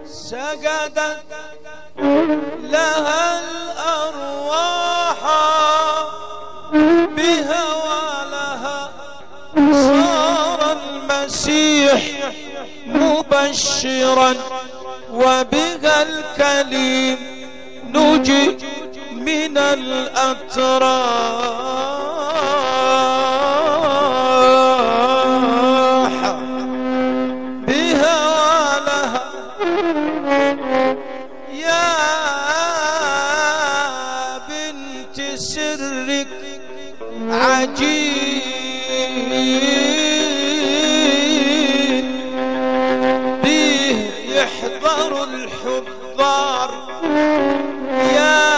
سجدت لها الأرواح بها ولها صار المسيح مبشرا وبها الكليم نجي من الأتراح بها ولها يا بنت سرك عجيب به يحضر الحضار يا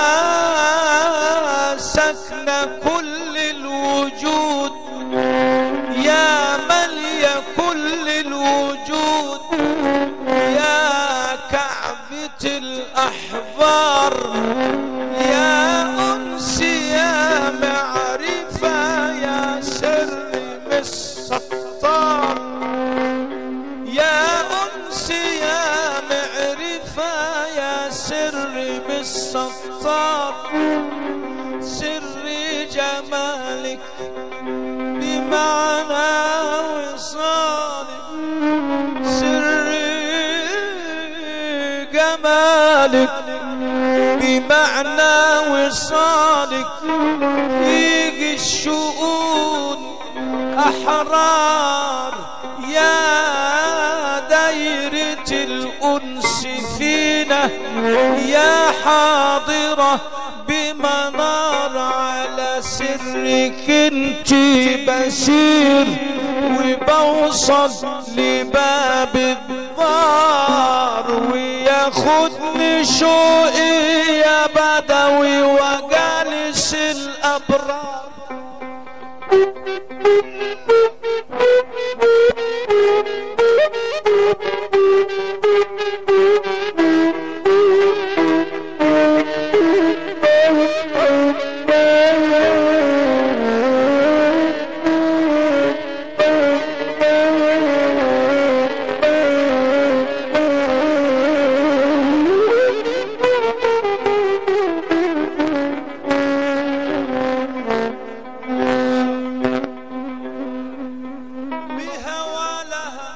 سكن كل الوجود يا ملي كل الوجود يا كعبة الأحبار يا أنس يا معرفة يا سر بالستار يا أنس يا معرفة يا سر بالستار سر جمالك بمعنى وصالك سر جمالك بمعنى وصالك يجي الشؤون أحرار يا دايرة الأنس فينا يا حاضرة بمنار على سرك انت بسير وبوصل لباب الدار وياخدني شوقي يا بدوي وجالس الأبرار بها ولها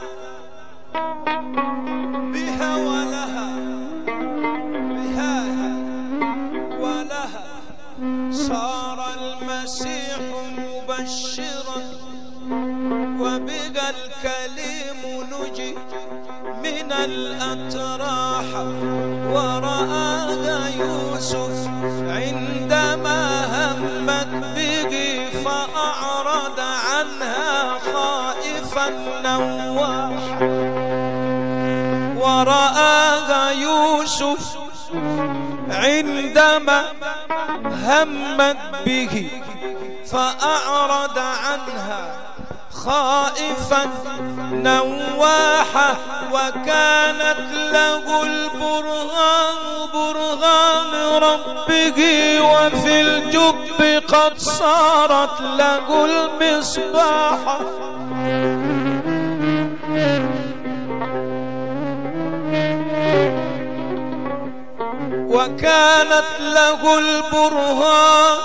بها ولها بها ولها صار المسيح مبشرا وبقى الكليم نجي من الأتراح ورآها يوسف عندما همت به فأعرض عنها خائفا نواح ورآها يوسف عندما همت به فأعرض عنها خائفا نواحا وكانت له البرهان برهان ربه وفي الجب قد صارت له المصباح وكانت له البرهان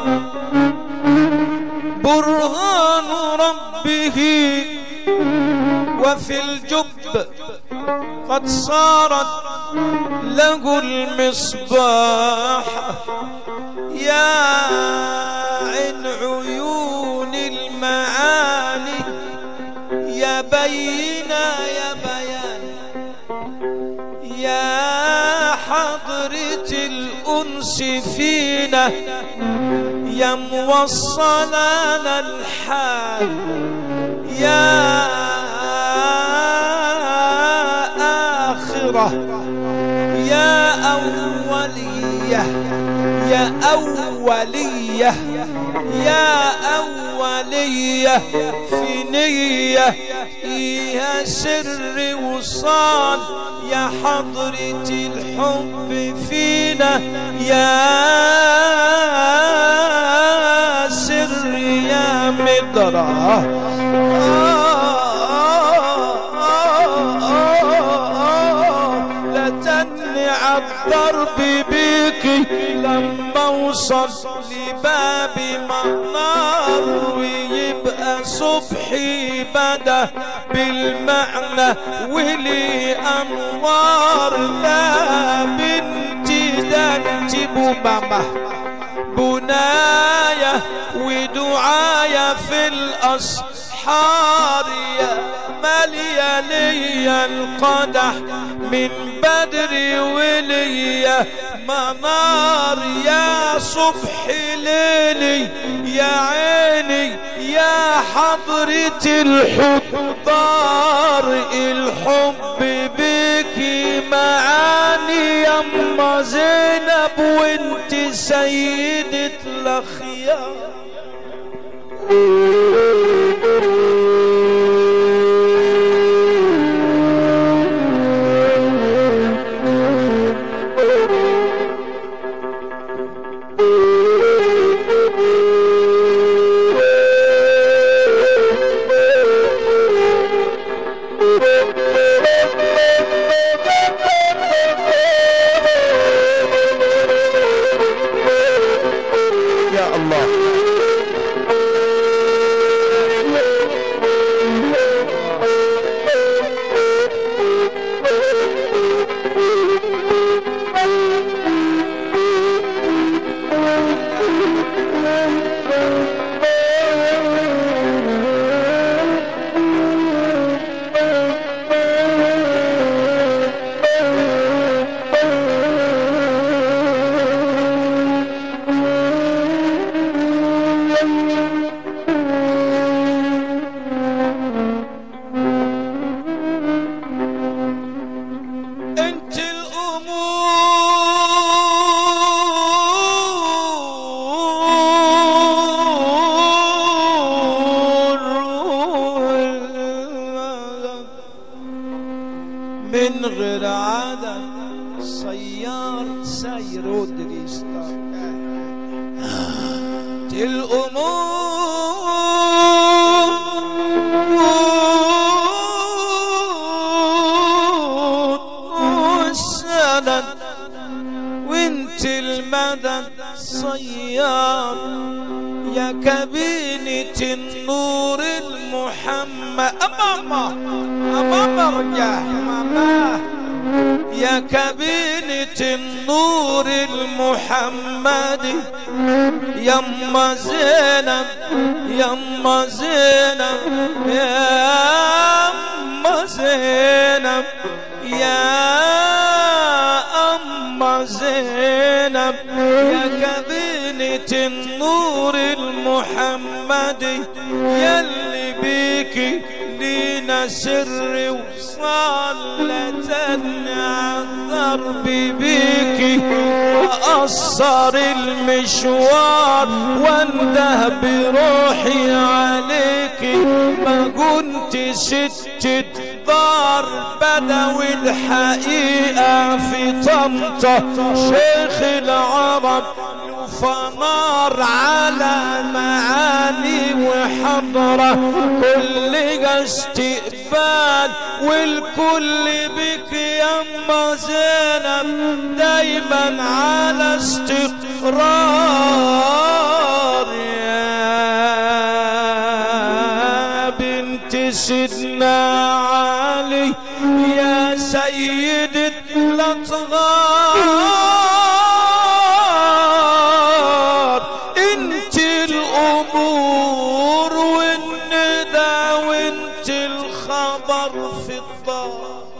برهان ربه وفي الجب قد صارت له المصباح يا عن عيون المعاني يا بينا يا بيان يا حضرة الأنس فينا يا موصلنا الحال يا آخرة يا أولية يا أولية يا أولية في نية يا سر وصال يا حضرة الحب فينا يا سر يا مدرة آه آه آه عالضرب بيكي لما اوصل لباب منار ويبقى صبحي بدا بالمعنى ولي انوار لا بنتي ده انت ماما بنايا ودعايا في الأسحار يا ماليا ليا القدح من بدري وليا منار يا صبح ليلي يا عيني يا حضرة الحضار الحب بك معاني يما زينب وانت سيدة الأخيار يا الله انت الامور من غير عدد سيار سير ودريس الأمور والسند وانت المدد صياد يا كبينة النور المحمد أماما أماما رجع أماما يا كبينة النور المحمدي يما زينب يما زينب يما زينب يا أما زينب يا كبينة النور المحمدي يلي بيكي لينا سر وصلت الضرب بيكي وأصر المشوار وانده بروحي عليكي ما كنت ست دار بدوي الحقيقة في طنطا شيخ العرب فنار على معاني وحضرة كل استقبال والكل بك يما زينب دايما على استقرار يا بنت سيدنا علي يا سيدة الأطغار انت الأمور والندى وانت الخبر في الدار